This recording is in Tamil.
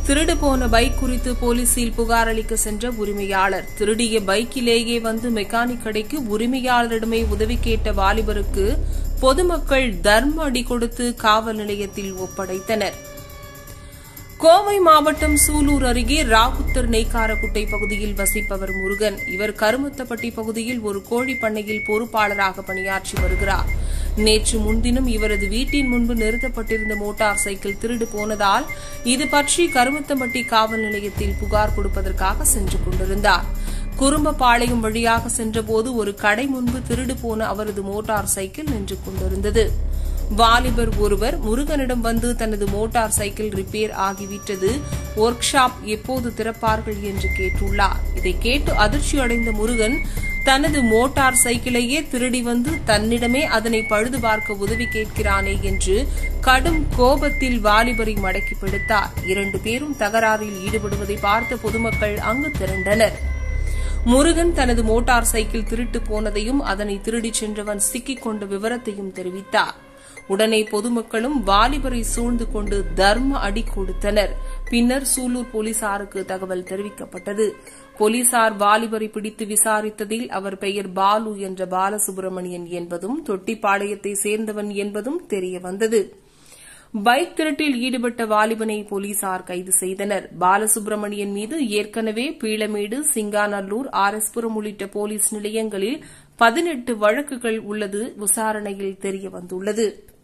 திருடு போன பைக் குறித்து போலீசில் புகார் அளிக்க சென்ற உரிமையாளர் திருடிய பைக்கிலேயே வந்து மெக்கானிக் கடைக்கு உரிமையாளரிடமே உதவி கேட்ட வாலிபருக்கு பொதுமக்கள் தர்ம அடி கொடுத்து காவல் நிலையத்தில் ஒப்படைத்தனர் கோவை மாவட்டம் சூலூர் அருகே ராவுத்தர் நெய்க்காரக்குட்டை பகுதியில் வசிப்பவர் முருகன் இவர் கருமத்தப்பட்டி பகுதியில் ஒரு கோழி பண்ணையில் பொறுப்பாளராக பணியாற்றி வருகிறார் நேற்று முன்தினம் இவரது வீட்டின் முன்பு நிறுத்தப்பட்டிருந்த மோட்டார் சைக்கிள் திருடு போனதால் இது பற்றி கருமத்தம்பட்டி காவல் நிலையத்தில் புகார் கொடுப்பதற்காக சென்று கொண்டிருந்தார் குறும்பபாளையம் வழியாக சென்றபோது ஒரு கடை முன்பு திருடு போன அவரது மோட்டார் சைக்கிள் நின்று கொண்டிருந்தது வாலிபர் ஒருவர் முருகனிடம் வந்து தனது மோட்டார் சைக்கிள் ரிப்பேர் ஆகிவிட்டது ஒர்க் ஷாப் எப்போது திறப்பார்கள் என்று கேட்டுள்ளார் இதை கேட்டு அதிர்ச்சி அடைந்த முருகன் தனது மோட்டார் சைக்கிளையே திருடி வந்து தன்னிடமே அதனை பழுது பார்க்க உதவி கேட்கிறானே என்று கடும் கோபத்தில் வாலிபரை மடக்கி பிடித்தார் இரண்டு பேரும் தகராறில் ஈடுபடுவதை பார்த்த பொதுமக்கள் அங்கு திரண்டனர் முருகன் தனது மோட்டார் சைக்கிள் திருட்டு போனதையும் அதனை திருடிச் சென்றவன் சிக்கிக் கொண்ட விவரத்தையும் தெரிவித்தார் உடனே பொதுமக்களும் வாலிபரை சூழ்ந்து கொண்டு தர்ம அடி கொடுத்தனர் பின்னர் சூலூர் போலீசாருக்கு தகவல் தெரிவிக்கப்பட்டது போலீசார் வாலிபரை பிடித்து விசாரித்ததில் அவர் பெயர் பாலு என்ற பாலசுப்பிரமணியன் என்பதும் தொட்டிப்பாளையத்தை சேர்ந்தவன் என்பதும் தெரியவந்தது பைக் திருட்டில் ஈடுபட்ட வாலிபனை போலீசார் கைது செய்தனர் பாலசுப்பிரமணியன் மீது ஏற்கனவே பீளமேடு சிங்காநல்லூர் ஆர் எஸ் புரம் உள்ளிட்ட போலீஸ் நிலையங்களில் பதினெட்டு வழக்குகள் உள்ளது விசாரணையில் தெரியவந்துள்ளது